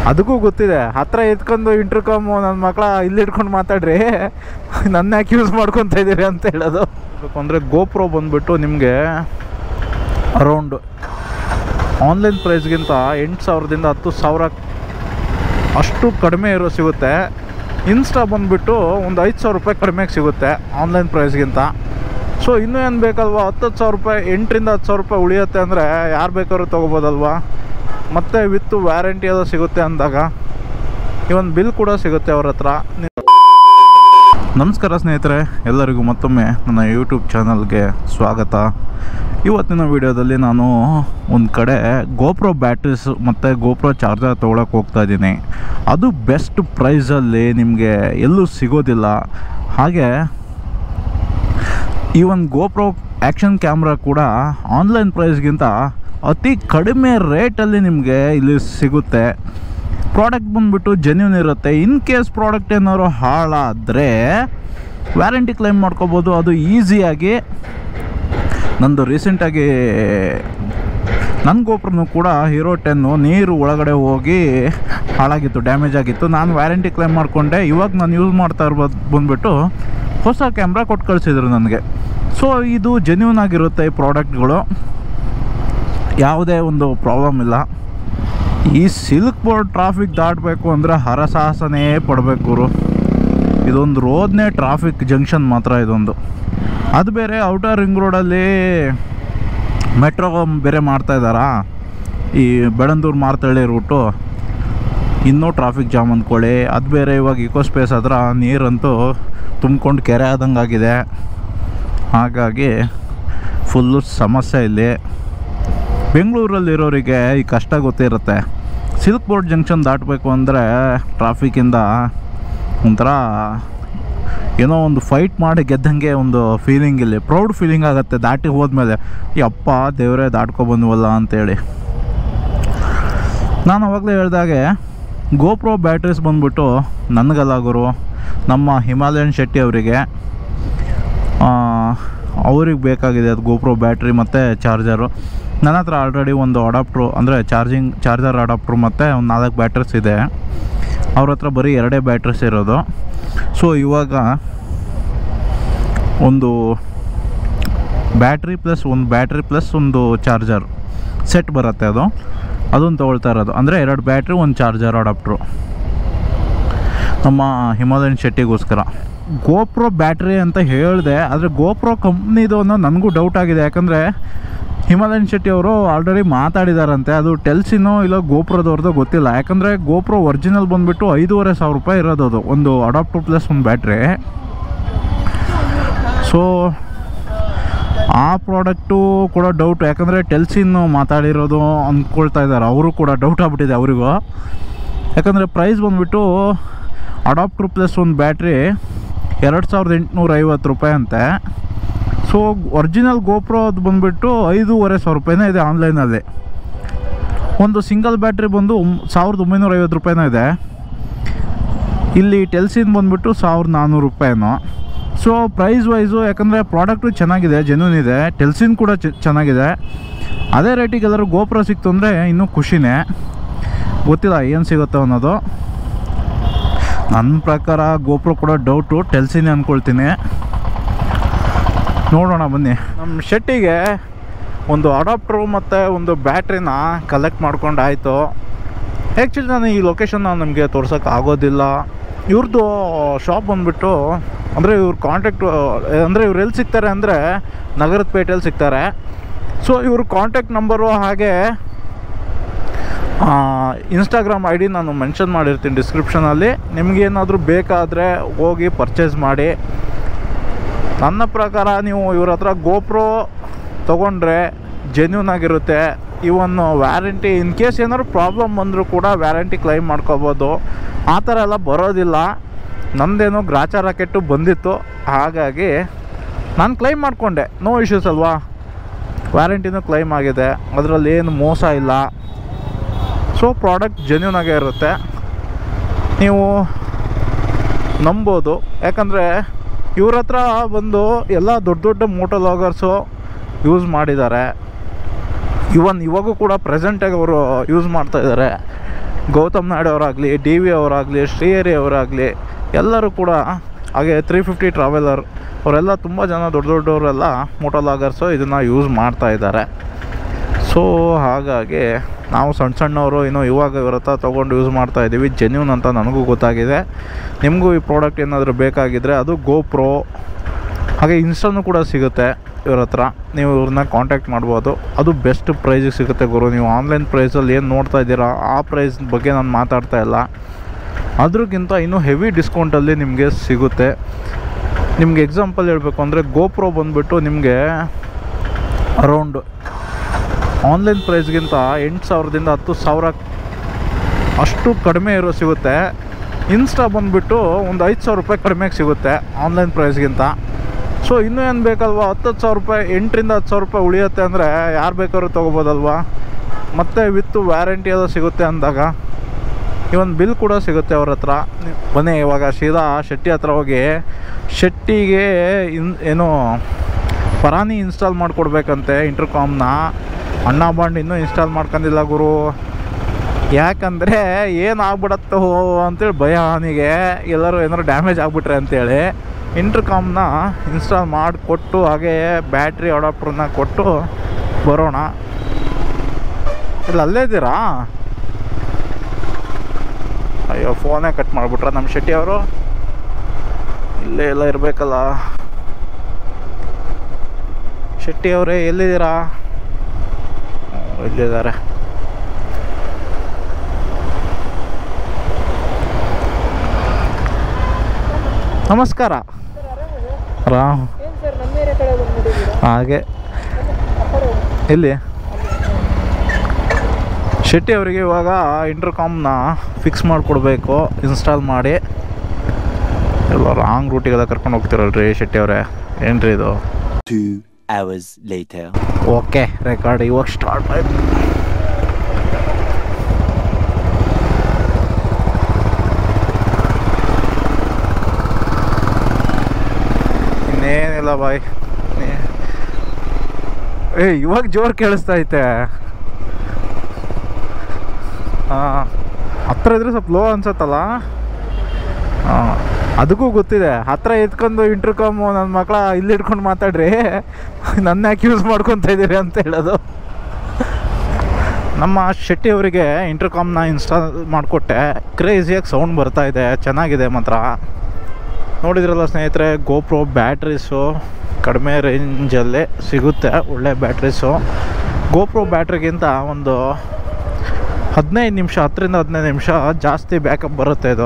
ಅದಕ್ಕೂ ಗೊತ್ತಿದೆ ಹತ್ರ ಎತ್ಕೊಂಡು ಇಂಟರ್ಕಾಮು ನನ್ನ ಮಕ್ಕಳ ಇಲ್ಲಿ ಇಟ್ಕೊಂಡು ಮಾತಾಡ್ರಿ ನನ್ನ ಯಾಕೆ ಯೂಸ್ ಮಾಡ್ಕೊತಾ ಇದ್ದೀರಿ ಅಂತ ಹೇಳೋದು ಅಂದರೆ ಗೋಪ್ರೋ ಬಂದುಬಿಟ್ಟು ನಿಮಗೆ ಅರೌಂಡ್ ಆನ್ಲೈನ್ ಪ್ರೈಸ್ಗಿಂತ ಎಂಟು ಸಾವಿರದಿಂದ ಹತ್ತು ಸಾವಿರ ಅಷ್ಟು ಕಡಿಮೆ ಇರೋ ಸಿಗುತ್ತೆ ಇನ್ಸ್ಟಾ ಬಂದುಬಿಟ್ಟು ಒಂದು ಐದು ಸಾವಿರ ರೂಪಾಯಿ ಕಡಿಮೆಗೆ ಸಿಗುತ್ತೆ ಆನ್ಲೈನ್ ಪ್ರೈಸ್ಗಿಂತ ಸೊ ಇನ್ನೂ ಏನು ಬೇಕಲ್ವಾ ಹತ್ತು ಹತ್ತು ಸಾವಿರ ರೂಪಾಯಿ ಎಂಟರಿಂದ ಹತ್ತು ಸಾವಿರ ರೂಪಾಯಿ ಉಳಿಯುತ್ತೆ ಅಂದರೆ ಯಾರು ಬೇಕಾದ್ರೂ ತೊಗೋಬೋದಲ್ವಾ ಮತ್ತು ವಿತ್ ವ್ಯಾರಂಟಿ ಎಲ್ಲ ಸಿಗುತ್ತೆ ಅಂದಾಗ ಇವನ್ ಬಿಲ್ ಕೂಡ ಸಿಗುತ್ತೆ ಅವ್ರ ಹತ್ರ ನಮಸ್ಕಾರ ಸ್ನೇಹಿತರೆ ಎಲ್ಲರಿಗೂ ಮತ್ತೊಮ್ಮೆ ನನ್ನ ಯೂಟ್ಯೂಬ್ ಚಾನಲ್ಗೆ ಸ್ವಾಗತ ಇವತ್ತಿನ ವಿಡಿಯೋದಲ್ಲಿ ನಾನು ಒಂದು ಕಡೆ ಗೋಪ್ರೋ ಬ್ಯಾಟ್ರೀಸ್ ಮತ್ತು ಗೋಪ್ರೋ ಚಾರ್ಜರ್ ತೊಗೊಳಕ್ಕೆ ಹೋಗ್ತಾ ಇದ್ದೀನಿ ಅದು ಬೆಸ್ಟ್ ಪ್ರೈಸಲ್ಲಿ ನಿಮಗೆ ಎಲ್ಲೂ ಸಿಗೋದಿಲ್ಲ ಹಾಗೆ ಈ ಒಂದು ಗೋಪ್ರೋ ಆ್ಯಕ್ಷನ್ ಕ್ಯಾಮ್ರಾ ಕೂಡ ಆನ್ಲೈನ್ ಪ್ರೈಸ್ಗಿಂತ ಅತಿ ಕಡಿಮೆ ರೇಟಲ್ಲಿ ನಿಮಗೆ ಇಲ್ಲಿ ಸಿಗುತ್ತೆ ಪ್ರಾಡಕ್ಟ್ ಬಂದುಬಿಟ್ಟು ಜೆನ್ಯೂನ್ ಇರುತ್ತೆ ಇನ್ ಕೇಸ್ ಪ್ರಾಡಕ್ಟ್ ಏನಾದ್ರು ಹಾಳಾದರೆ ವ್ಯಾರಂಟಿ ಕ್ಲೈಮ್ ಮಾಡ್ಕೋಬೋದು ಅದು ಈಸಿಯಾಗಿ ನಂದು ರೀಸೆಂಟಾಗಿ ನನ್ನ ಗೋಪ್ರನು ಕೂಡ ಹೀರೋ ಟೆನ್ನು ನೀರು ಒಳಗಡೆ ಹೋಗಿ ಹಾಳಾಗಿತ್ತು ಡ್ಯಾಮೇಜ್ ಆಗಿತ್ತು ನಾನು ವ್ಯಾರಂಟಿ ಕ್ಲೈಮ್ ಮಾಡಿಕೊಂಡೆ ಇವಾಗ ನಾನು ಯೂಸ್ ಮಾಡ್ತಾ ಇರ್ಬೋದು ಬಂದುಬಿಟ್ಟು ಹೊಸ ಕ್ಯಾಮ್ರಾ ಕೊಟ್ಟು ಕಳಿಸಿದ್ರು ನನಗೆ ಸೊ ಇದು ಜೆನ್ಯೂನ್ ಆಗಿರುತ್ತೆ ಈ ಪ್ರಾಡಕ್ಟ್ಗಳು ಯಾವುದೇ ಒಂದು ಪ್ರಾಬ್ಲಮ್ ಇಲ್ಲ ಈ ಸಿಲ್ಕ್ ಬೋರ್ಡ್ ಟ್ರಾಫಿಕ್ ದಾಟಬೇಕು ಅಂದರೆ ಹರಸಾಹಸನೇ ಪಡಬೇಕು ಗುರು ಇದೊಂದು ರೋಡ್ನೇ ಟ್ರಾಫಿಕ್ ಜಂಕ್ಷನ್ ಮಾತ್ರ ಇದೊಂದು ಅದು ಬೇರೆ ಔಟರ್ ರಿಂಗ್ ರೋಡಲ್ಲಿ ಮೆಟ್ರೋ ಬೇರೆ ಮಾಡ್ತಾ ಇದ್ದಾರಾ ಈ ಬೆಳಂದೂರು ಮಾರ್ತಳ್ಳಿ ರೂಟು ಇನ್ನೂ ಟ್ರಾಫಿಕ್ ಜಾಮ್ ಅಂದ್ಕೊಳ್ಳಿ ಅದು ಬೇರೆ ಇವಾಗ ಇಕೋ ಸ್ಪೇಸ್ ಹತ್ರ ನೀರಂತೂ ತುಂಬ್ಕೊಂಡು ಕೆರೆ ಆದಂಗೆ ಆಗಿದೆ ಹಾಗಾಗಿ ಫುಲ್ಲು ಸಮಸ್ಯೆ ಇಲ್ಲಿ ಬೆಂಗಳೂರಲ್ಲಿರೋರಿಗೆ ಈ ಕಷ್ಟ ಗೊತ್ತಿರುತ್ತೆ ಸಿಲ್ಕ್ ಬೋರ್ಡ್ ಜಂಕ್ಷನ್ ದಾಟಬೇಕು ಅಂದರೆ ಟ್ರಾಫಿಕ್ಕಿಂದ ಒಂಥರ ಏನೋ ಒಂದು ಫೈಟ್ ಮಾಡಿ ಗೆದ್ದಂಗೆ ಒಂದು ಫೀಲಿಂಗ್ ಇಲ್ಲಿ ಪ್ರೌಡ್ ಫೀಲಿಂಗ್ ಆಗುತ್ತೆ ದಾಟಿ ಹೋದ್ಮೇಲೆ ಈ ಅಪ್ಪ ದೇವರೇ ದಾಟ್ಕೊ ಬಂದ್ವಲ್ಲ ಅಂತೇಳಿ ನಾನು ಅವಾಗಲೇ ಹೇಳ್ದಾಗೆ ಗೋಪ್ರೋ ಬ್ಯಾಟ್ರೀಸ್ ಬಂದ್ಬಿಟ್ಟು ನನಗಲ್ಲ ಗುರು ನಮ್ಮ ಹಿಮಾಲಯನ್ ಶೆಟ್ಟಿ ಅವರಿಗೆ ಅವ್ರಿಗೆ ಬೇಕಾಗಿದೆ ಅದು ಗೋಪ್ರೋ ಬ್ಯಾಟ್ರಿ ಮತ್ತು ಚಾರ್ಜರು ನನ್ನ ಹತ್ರ ಆಲ್ರೆಡಿ ಒಂದು ಅಡಾಪ್ಟ್ರು ಅಂದರೆ ಚಾರ್ಜಿಂಗ್ ಚಾರ್ಜರ್ ಅಡಾಪ್ಟ್ರು ಮತ್ತು ಒಂದು ನಾಲ್ಕು ಬ್ಯಾಟ್ರೀಸ್ ಇದೆ ಅವ್ರ ಹತ್ರ ಬರೀ ಎರಡೇ ಬ್ಯಾಟ್ರೀಸ್ ಇರೋದು ಸೊ ಇವಾಗ ಒಂದು ಬ್ಯಾಟ್ರಿ ಪ್ಲಸ್ ಒಂದು ಬ್ಯಾಟ್ರಿ ಪ್ಲಸ್ ಒಂದು ಚಾರ್ಜರ್ ಸೆಟ್ ಬರುತ್ತೆ ಅದು ಅದನ್ನು ತೊಗೊಳ್ತಾ ಇರೋದು ಅಂದರೆ ಎರಡು ಬ್ಯಾಟ್ರಿ ಒಂದು ಚಾರ್ಜರ್ ಅಡಾಪ್ಟ್ರು ನಮ್ಮ ಹಿಮಾಲಯನ್ ಶೆಟ್ಟಿಗೋಸ್ಕರ ಗೋಪ್ರೋ ಬ್ಯಾಟ್ರಿ ಅಂತ ಹೇಳಿದೆ ಆದರೆ ಗೋಪ್ರೋ ಕಂಪ್ನಿದು ಅನ್ನೋ ನನಗೂ ಡೌಟ್ ಆಗಿದೆ ಯಾಕಂದರೆ ಹಿಮಾಲಯನ್ ಶೆಟ್ಟಿ ಅವರು ಆಲ್ರೆಡಿ ಮಾತಾಡಿದಾರಂತೆ ಅದು ಟೆಲ್ಸಿನೋ ಇಲ್ಲ ಗೋಪ್ರೋದವ್ರದ್ದು ಗೊತ್ತಿಲ್ಲ ಯಾಕಂದರೆ ಗೋಪ್ರೋ ಒರಿಜಿನಲ್ ಬಂದುಬಿಟ್ಟು ಐದೂವರೆ ಸಾವಿರ ರೂಪಾಯಿ ಇರೋದು ಅದು ಒಂದು ಅಡಾಪ್ಟರ್ ಪ್ಲಸ್ ಒಂದು ಬ್ಯಾಟ್ರಿ ಸೊ ಆ ಪ್ರಾಡಕ್ಟು ಕೂಡ ಡೌಟ್ ಯಾಕಂದರೆ ಟೆಲ್ಸಿನ್ ಮಾತಾಡಿರೋದು ಅಂದ್ಕೊಳ್ತಾ ಇದ್ದಾರೆ ಅವರು ಕೂಡ ಡೌಟ್ ಆಗ್ಬಿಟ್ಟಿದೆ ಅವರಿಗೂ ಯಾಕಂದರೆ ಪ್ರೈಸ್ ಬಂದುಬಿಟ್ಟು ಅಡಾಪ್ಟ್ರ್ ಪ್ಲಸ್ ಒಂದು ಬ್ಯಾಟ್ರಿ ಎರಡು ಸಾವಿರದ ಎಂಟುನೂರ ಐವತ್ತು ರೂಪಾಯಿ ಅಂತೆ ಸೊ ಒರಿಜಿನಲ್ ಗೋಪ್ರೋ ಅದು ಬಂದುಬಿಟ್ಟು ಐದೂವರೆ ಸಾವಿರ ರೂಪಾಯಿನೇ ಇದೆ ಆನ್ಲೈನಲ್ಲಿ ಒಂದು ಸಿಂಗಲ್ ಬ್ಯಾಟ್ರಿ ಬಂದು ಒಮ್ ಸಾವಿರದ ಒಂಬೈನೂರ ಐವತ್ತು ರೂಪಾಯಿನೂ ಇದೆ ಇಲ್ಲಿ ಟೆಲ್ಸಿನ್ ಬಂದುಬಿಟ್ಟು ಸಾವಿರದ ನಾನ್ನೂರು ರೂಪಾಯಿನೋ ಸೊ ಪ್ರೈಸ್ ವೈಸು ಯಾಕಂದರೆ ಪ್ರಾಡಕ್ಟು ಚೆನ್ನಾಗಿದೆ ಜೆನ್ಯೂನ್ ಇದೆ ಟೆಲ್ಸಿನ್ ಕೂಡ ಚೆ- ಚೆನ್ನಾಗಿದೆ ಅದೇ ರೇಟಿಗೆ ಎಲ್ಲರೂ ಗೋಪ್ರೋ ಸಿಕ್ತು ಅಂದರೆ ಇನ್ನೂ ಖುಷಿನೇ ಗೊತ್ತಿಲ್ಲ ಏನು ಸಿಗುತ್ತೋ ಅನ್ನೋದು ನನ್ನ ಪ್ರಕಾರ ಗೋಪ್ರೋ ಕೂಡ ಡೌಟು ಟೆಲ್ಸಿನೇ ಅಂದ್ಕೊಳ್ತೀನಿ ನೋಡೋಣ ಬನ್ನಿ ನಮ್ಮ ಶೆಟ್ಟಿಗೆ ಒಂದು ಅಡಾಪ್ಟ್ರು ಮತ್ತು ಒಂದು ಬ್ಯಾಟ್ರಿನ ಕಲೆಕ್ಟ್ ಮಾಡ್ಕೊಂಡು ಆಯಿತು ಆ್ಯಕ್ಚುಲಿ ನಾನು ಈ ಲೊಕೇಶನ್ನ ನಿಮಗೆ ತೋರ್ಸೋಕೆ ಆಗೋದಿಲ್ಲ ಇವ್ರದ್ದು ಶಾಪ್ ಬಂದುಬಿಟ್ಟು ಅಂದರೆ ಇವ್ರ ಕಾಂಟ್ಯಾಕ್ಟ್ ಅಂದರೆ ಇವ್ರು ಎಲ್ಲಿ ಸಿಗ್ತಾರೆ ಅಂದರೆ ನಗರದ ಪೇಟೆಯಲ್ಲಿ ಸಿಗ್ತಾರೆ ಸೊ ಇವ್ರ ಕಾಂಟ್ಯಾಕ್ಟ್ ನಂಬರು ಹಾಗೆ ಇನ್ಸ್ಟಾಗ್ರಾಮ್ ಐ ಡಿ ನಾನು ಮೆನ್ಷನ್ ಮಾಡಿರ್ತೀನಿ ಡಿಸ್ಕ್ರಿಪ್ಷನಲ್ಲಿ ನಿಮಗೇನಾದರೂ ಬೇಕಾದರೆ ಹೋಗಿ ಪರ್ಚೇಸ್ ಮಾಡಿ ನನ್ನ ಪ್ರಕಾರ ನೀವು ಇವ್ರ ಹತ್ರ ಗೋಪ್ರೋ ತೊಗೊಂಡ್ರೆ ಜೆನ್ಯೂನ್ ಆಗಿರುತ್ತೆ ಇವನ್ ವ್ಯಾರಂಟಿ ಇನ್ ಕೇಸ್ ಏನಾದ್ರು ಪ್ರಾಬ್ಲಮ್ ಬಂದರೂ ಕೂಡ ವ್ಯಾರಂಟಿ ಕ್ಲೈಮ್ ಮಾಡ್ಕೋಬೋದು ಆ ಥರ ಎಲ್ಲ ಬರೋದಿಲ್ಲ ನಂದೇನೋ ಗ್ರಾಚಾರ ಕೆಟ್ಟು ಬಂದಿತ್ತು ಹಾಗಾಗಿ ನಾನು ಕ್ಲೈಮ್ ಮಾಡಿಕೊಂಡೆ ನೋ ಇಶ್ಯೂಸ್ ಅಲ್ವಾ ವ್ಯಾರಂಟಿನೂ ಕ್ಲೈಮ್ ಆಗಿದೆ ಅದರಲ್ಲಿ ಏನು ಮೋಸ ಇಲ್ಲ ಸೊ ಪ್ರಾಡಕ್ಟ್ ಜೆನ್ಯೂನ್ ಆಗೇ ಇರುತ್ತೆ ನೀವು ನಂಬೋದು ಯಾಕಂದರೆ ಇವ್ರ ಹತ್ರ ಬಂದು ಎಲ್ಲ ದೊಡ್ಡ ದೊಡ್ಡ ಮೋಟೋ ಲಾಗರ್ಸು ಯೂಸ್ ಮಾಡಿದ್ದಾರೆ ಇವನ್ ಇವಾಗೂ ಕೂಡ ಪ್ರೆಸೆಂಟಾಗಿ ಅವರು ಯೂಸ್ ಮಾಡ್ತಾ ಇದ್ದಾರೆ ಗೌತಮ್ ನಾಯ್ಡು ಅವರಾಗಲಿ ಡಿ ವಿ ಅವರಾಗಲಿ ಶ್ರೀಹರಿ ಅವರಾಗಲಿ ಎಲ್ಲರೂ ಕೂಡ ಹಾಗೆ ತ್ರೀ ಫಿಫ್ಟಿ ಟ್ರಾವೆಲರ್ ಅವರೆಲ್ಲ ತುಂಬ ಜನ ದೊಡ್ಡ ದೊಡ್ಡವರೆಲ್ಲ ಮೋಟೋಲಾಗರ್ಸು ಇದನ್ನು ಯೂಸ್ ಮಾಡ್ತಾ ಇದ್ದಾರೆ ಸೊ ಹಾಗಾಗಿ ನಾವು ಸಣ್ಣ ಸಣ್ಣವರು ಇನ್ನೂ ಇವಾಗ ಇವ್ರ ಹತ್ರ ತೊಗೊಂಡು ಯೂಸ್ ಮಾಡ್ತಾ ಇದ್ದೀವಿ ಜೆನ್ಯೂನ್ ಅಂತ ನನಗೂ ಗೊತ್ತಾಗಿದೆ ನಿಮಗೂ ಈ ಪ್ರಾಡಕ್ಟ್ ಏನಾದರೂ ಬೇಕಾಗಿದ್ದರೆ ಅದು ಗೋಪ್ರೋ ಹಾಗೆ ಇನ್ಸ್ಟಾನು ಕೂಡ ಸಿಗುತ್ತೆ ಇವ್ರ ಹತ್ರ ನೀವು ಇವ್ರನ್ನ ಕಾಂಟ್ಯಾಕ್ಟ್ ಮಾಡ್ಬೋದು ಅದು ಬೆಸ್ಟ್ ಪ್ರೈಸಿಗೆ ಸಿಗುತ್ತೆ ಗುರು ನೀವು ಆನ್ಲೈನ್ ಪ್ರೈಸಲ್ಲಿ ಏನು ನೋಡ್ತಾ ಇದ್ದೀರಾ ಆ ಪ್ರೈಸ್ ಬಗ್ಗೆ ನಾನು ಮಾತಾಡ್ತಾ ಇಲ್ಲ ಅದ್ರಕ್ಕಿಂತ ಇನ್ನೂ ಹೆವಿ ಡಿಸ್ಕೌಂಟಲ್ಲಿ ನಿಮಗೆ ಸಿಗುತ್ತೆ ನಿಮ್ಗೆ ಎಕ್ಸಾಂಪಲ್ ಹೇಳಬೇಕು ಅಂದರೆ ಗೋಪ್ರೋ ಬಂದುಬಿಟ್ಟು ನಿಮಗೆ ಅರೌಂಡ್ ಆನ್ಲೈನ್ ಪ್ರೈಸ್ಗಿಂತ ಎಂಟು ಸಾವಿರದಿಂದ ಹತ್ತು ಸಾವಿರ ಅಷ್ಟು ಕಡಿಮೆ ಇರೋ ಸಿಗುತ್ತೆ ಇನ್ಸ್ಟಾ ಬಂದುಬಿಟ್ಟು ಒಂದು ಐದು ಸಾವಿರ ರೂಪಾಯಿ ಕಡಿಮೆಗೆ ಸಿಗುತ್ತೆ ಆನ್ಲೈನ್ ಪ್ರೈಸ್ಗಿಂತ ಸೊ ಇನ್ನೂ ಏನು ಬೇಕಲ್ವಾ ಹತ್ತು ಹತ್ತು ಸಾವಿರ ರೂಪಾಯಿ ಎಂಟರಿಂದ ಹತ್ತು ಸಾವಿರ ರೂಪಾಯಿ ಉಳಿಯುತ್ತೆ ಅಂದರೆ ಯಾರು ಬೇಕಾದ್ರೂ ತೊಗೋಬೋದಲ್ವಾ ಮತ್ತು ವಿತ್ತು ವ್ಯಾರಂಟಿ ಎಲ್ಲ ಸಿಗುತ್ತೆ ಅಂದಾಗ ಇವನ್ ಬಿಲ್ ಕೂಡ ಸಿಗುತ್ತೆ ಅವ್ರ ಹತ್ರ ನೀವ್ ಬನ್ನಿ ಇವಾಗ ಸೀದಾ ಶೆಟ್ಟಿ ಹತ್ರ ಹೋಗಿ ಶೆಟ್ಟಿಗೆ ಇನ್ ಏನು ಪರಾನಿ ಇನ್ಸ್ಟಾಲ್ ಮಾಡಿಕೊಡ್ಬೇಕಂತೆ ಇಂಟರ್ಕಾಮ್ನ ಅಣ್ಣ ಬಾಂಡ್ ಇನ್ನೂ ಇನ್ಸ್ಟಾಲ್ ಮಾಡ್ಕೊಂಡಿಲ್ಲ ಗುರು ಯಾಕಂದರೆ ಏನು ಆಗ್ಬಿಡತ್ತೋ ಅಂತೇಳಿ ಭಯ ಅವನಿಗೆ ಎಲ್ಲರೂ ಏನಾರು ಡ್ಯಾಮೇಜ್ ಆಗಿಬಿಟ್ರೆ ಅಂತೇಳಿ ಇಂಟರ್ಕಾಮ್ನ ಇನ್ಸ್ಟಾಲ್ ಮಾಡಿಕೊಟ್ಟು ಹಾಗೆ ಬ್ಯಾಟ್ರಿ ಅಡಾಪ್ಟ್ರನ್ನ ಕೊಟ್ಟು ಬರೋಣ ಇಲ್ಲ ಅಲ್ಲೇ ಇದ್ದೀರಾ ಅಯ್ಯೋ ಫೋನೇ ಕಟ್ ಮಾಡಿಬಿಟ್ರ ನಮ್ಮ ಶೆಟ್ಟಿ ಅವರು ಇಲ್ಲೇ ಎಲ್ಲ ಇರಬೇಕಲ್ಲ ಶೆಟ್ಟಿ ಅವರೇ ಎಲ್ಲಿದ್ದೀರಾ ಹ್ಮ್, ಇಲ್ಲಿದ್ದಾರೆ ನಮಸ್ಕಾರ ರಾಮ್ ಏನ್ ಸರ್ ನಮ್ಮ ಏರಿಯಾ ಕಡೆ ಬಂದ್ಬಿಟ್ಟಿದ್ದೀರಾ ಹಾಗೆ ಎಲ್ಲಿ ಶೆಟ್ಟಿ ಅವರಿಗೆ ಇವಾಗ ಇಂಟರ್ಕಾಮ್ನ ಫಿಕ್ಸ್ ಮಾಡಿಕೊಡ್ಬೇಕು ಇನ್ಸ್ಟಾಲ್ ಮಾಡಿ ಎಲ್ಲ ರಾಂಗ್ ರೂಟಿಗೆಲ್ಲ ಕರ್ಕೊಂಡು ಹೋಗ್ತಿರಲ್ರಿ ಶೆಟ್ಟಿ ಅವರೇ ಏನ್ರಿ ಇದು Two hours later. Okay record ಇವಾಗ ಸ್ಟಾರ್ಟ್ ಆಯ್ತು ಇನ್ನೇನಿಲ್ಲ ಬಾಯ್ ಏ ಇವಾಗ ಜೋರು ಕೇಳಿಸ್ತಾ ಐತೆ ಹಾಂ ಹತ್ರ ಇದ್ರೆ ಸ್ವಲ್ಪ ಲೋ ಅನ್ಸತ್ತಲ್ಲ ಹಾಂ ಅದಕ್ಕೂ ಗೊತ್ತಿದೆ ಹತ್ರ ಎತ್ಕೊಂಡು ಇಂಟರ್ಕಾಮು ನನ್ನ ಮಕ್ಕಳ ಇಲ್ಲಿ ಇಟ್ಕೊಂಡು ಮಾತಾಡ್ರಿ ನನ್ನ ಯಾಕೆ ಯೂಸ್ ಮಾಡ್ಕೊತಾ ಇದ್ದೀರಿ ಅಂತ ಹೇಳೋದು ನಮ್ಮ ಶೆಟ್ಟಿ ಅವರಿಗೆ ಇಂಟರ್ಕಾಮ್ನ ಇನ್ಸ್ಟಾಲ್ ಮಾಡಿಕೊಟ್ಟೆ ಕ್ರೇಜಿಯಾಗಿ ಸೌಂಡ್ ಬರ್ತಾ ಇದೆ ಚೆನ್ನಾಗಿದೆ ಮಾತ್ರ ನೋಡಿದ್ರಲ್ಲ ಸ್ನೇಹಿತರೆ ಗೋಪ್ರೋ ಬ್ಯಾಟ್ರೀಸು ಕಡಿಮೆ ರೇಂಜಲ್ಲೇ ಸಿಗುತ್ತೆ ಒಳ್ಳೆ ಬ್ಯಾಟ್ರೀಸು ಗೋಪ್ರೋ ಬ್ಯಾಟ್ರಿಗಿಂತ ಒಂದು ಹದಿನೈದು ನಿಮಿಷ ಹತ್ತರಿಂದ ಹದಿನೈದು ನಿಮಿಷ ಜಾಸ್ತಿ ಬ್ಯಾಕಪ್ ಬರುತ್ತೆ ಇದು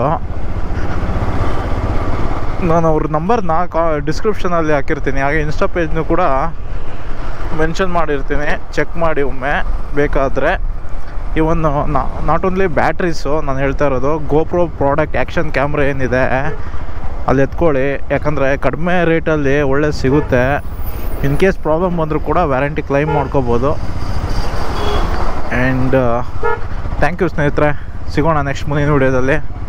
ನಾನು ಅವ್ರ ನಂಬರ್ನ ಕಾ ಡಿಸ್ಕ್ರಿಪ್ಷನಲ್ಲಿ ಹಾಕಿರ್ತೀನಿ ಹಾಗೆ ಇನ್ಸ್ಟಾ ಪೇಜ್ನು ಕೂಡ ಮೆನ್ಷನ್ ಮಾಡಿರ್ತೀನಿ ಚೆಕ್ ಮಾಡಿ ಒಮ್ಮೆ ಬೇಕಾದರೆ ಇವನ್ ನಾಟ್ ಓನ್ಲಿ ಬ್ಯಾಟ್ರೀಸು ನಾನು ಹೇಳ್ತಾ ಇರೋದು ಗೋಪ್ರೋ ಪ್ರಾಡಕ್ಟ್ ಆ್ಯಕ್ಷನ್ ಕ್ಯಾಮ್ರಾ ಏನಿದೆ ಅಲ್ಲಿ ಎತ್ಕೊಳ್ಳಿ ಯಾಕಂದರೆ ಕಡಿಮೆ ರೇಟಲ್ಲಿ ಒಳ್ಳೆ ಸಿಗುತ್ತೆ ಇನ್ ಕೇಸ್ ಪ್ರಾಬ್ಲಮ್ ಬಂದರೂ ಕೂಡ ವ್ಯಾರಂಟಿ ಕ್ಲೈಮ್ ಮಾಡ್ಕೋಬೋದು ಆ್ಯಂಡ್ ಥ್ಯಾಂಕ್ ಯು ಸ್ನೇಹಿತರೆ ಸಿಗೋಣ ನೆಕ್ಸ್ಟ್ ಮುಂದಿನ ವಿಡಿಯೋದಲ್ಲಿ